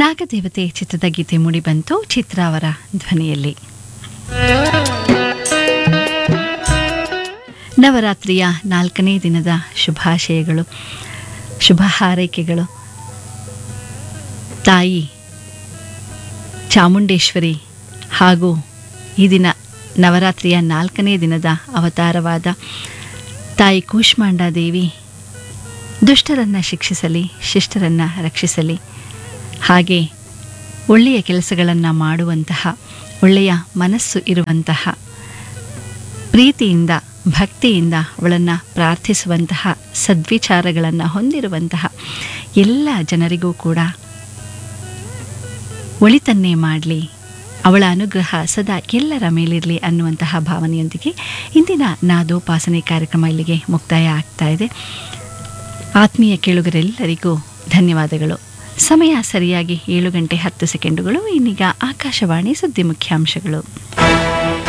ನಾಗದೇವತೆ ಚಿತ್ರದ ಗೀತೆ ಮೂಡಿಬಂತು ಚಿತ್ರ ಅವರ ಧ್ವನಿಯಲ್ಲಿ ನವರಾತ್ರಿಯ ನಾಲ್ಕನೇ ದಿನದ ಶುಭಾಶಯಗಳು ಶುಭ ಹಾರೈಕೆಗಳು ತಾಯಿ ಚಾಮುಂಡೇಶ್ವರಿ ಹಾಗೂ ಈ ದಿನ ನವರಾತ್ರಿಯ ನಾಲ್ಕನೇ ದಿನದ ಅವತಾರವಾದ ತಾಯಿ ಕೂಷ್ಮಾಂಡ ದೇವಿ ದುಷ್ಟರನ್ನು ಶಿಕ್ಷಿಸಲಿ ಶಿಷ್ಟರನ್ನು ರಕ್ಷಿಸಲಿ ಹಾಗೆ ಒಳ್ಳೆಯ ಕೆಲಸಗಳನ್ನು ಮಾಡುವಂತಹ ಒಳ್ಳೆಯ ಮನಸ್ಸು ಇರುವಂತಹ ಪ್ರೀತಿಯಿಂದ ಭಕ್ತಿಯಿಂದ ಅವಳನ್ನು ಪ್ರಾರ್ಥಿಸುವಂತಹ ಸದ್ವಿಚಾರಗಳನ್ನು ಹೊಂದಿರುವಂತಹ ಎಲ್ಲ ಜನರಿಗೂ ಕೂಡ ಒಳಿತನ್ನೇ ಮಾಡಲಿ ಅವಳ ಅನುಗ್ರಹ ಸದಾ ಎಲ್ಲರ ಮೇಲಿರಲಿ ಅನ್ನುವಂತಹ ಭಾವನೆಯೊಂದಿಗೆ ಇಂದಿನ ನಾದೋಪಾಸನೆ ಕಾರ್ಯಕ್ರಮ ಇಲ್ಲಿಗೆ ಮುಕ್ತಾಯ ಆಗ್ತಾ ಇದೆ ಆತ್ಮೀಯ ಕೇಳುಗರೆಲ್ಲರಿಗೂ ಧನ್ಯವಾದಗಳು ಸಮಯ ಸರಿಯಾಗಿ ಏಳು ಗಂಟೆ ಹತ್ತು ಸೆಕೆಂಡುಗಳು ಇನ್ನೀಗ ಆಕಾಶವಾಣಿ ಸುದ್ದಿ ಮುಖ್ಯಾಂಶಗಳು